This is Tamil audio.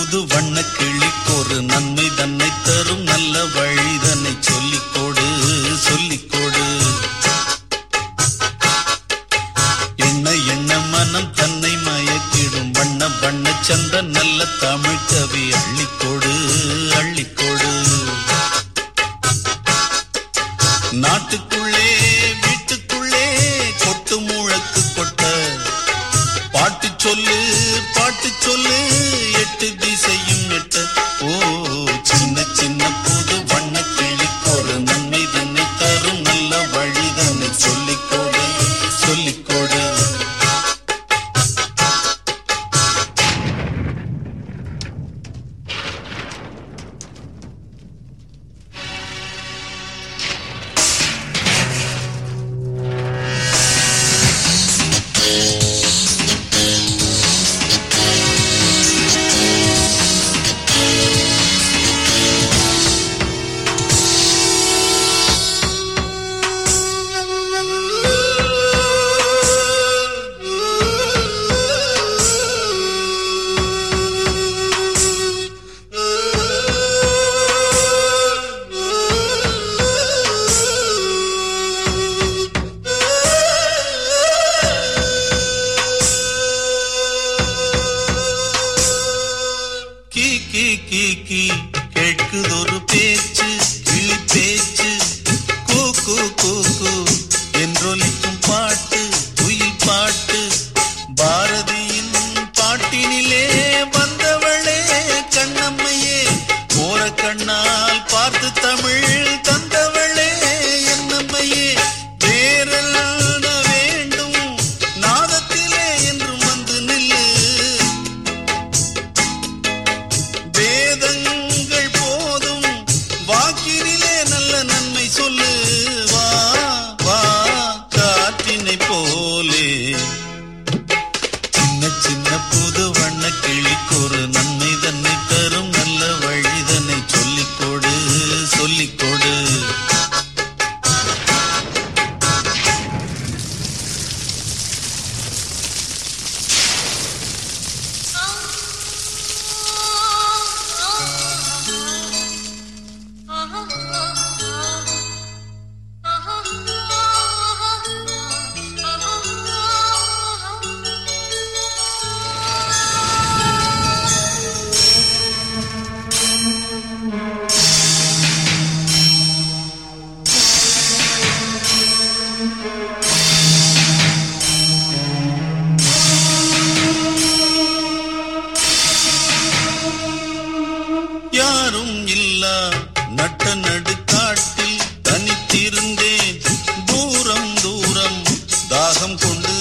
புது வண்ண கிளிக்கொரு நன்மை தன்னை தரும் நல்ல வழிதனை சொல்லிக் கொடு சொல்லிக் கொடு எண்ண எண்ண மனம் தன்னை மயக்கிடும் வண்ண வண்ண சந்த நல்ல தமிழ் கவி அள்ளிக்கொடு அள்ளிக்கொடு நாட்டுக்குள்ளே வீட்டுக்குள்ளே கொட்டு முழக்கு கொட்ட பாட்டு சொல்லு பாட்டு சொல்லு எட்டு திசையும் எட்ட ஓ சின்ன சின்ன புது வண்ண கிளிக்கொரு நன்மை தன்னை தரும் நல்ல வழிதனை சொல்லிக்கொடு சொல்லிக்கொடு கீ கீ கீ கீ கேட்குதொரு பேச்சு கிளி பேச்சு கூ கூ கூ கூ என்றொலிக்கும் பாட்டு குயில் பாட்டு பாரதியின் பாட்டினிலே வந்தவளே கண்ணம்மையே போற கண்ணால் பார்த்து தமிழ் தந்தவளே என்னம்மையே வேறல்ல வேண்டும் நாதத்திலே என்றும் வந்து நில்லு வேதங்கள் போதும் வாக்கினிலே நல்ல நன்மை சொல்லு வா வா காற்றினை போலே சின்ன சின்ன புது வண்ண கிளிக்கொரு நன்மை தன்னை தரும் நல்ல வழிதனை சொல்லிக் கொடு சொல்லிக் கொடு யாரும் இல்லா நட்ட நடுக்காட்டில் தனித்திருந்தேன் தூரம் தூரம் தாகம் கொண்டு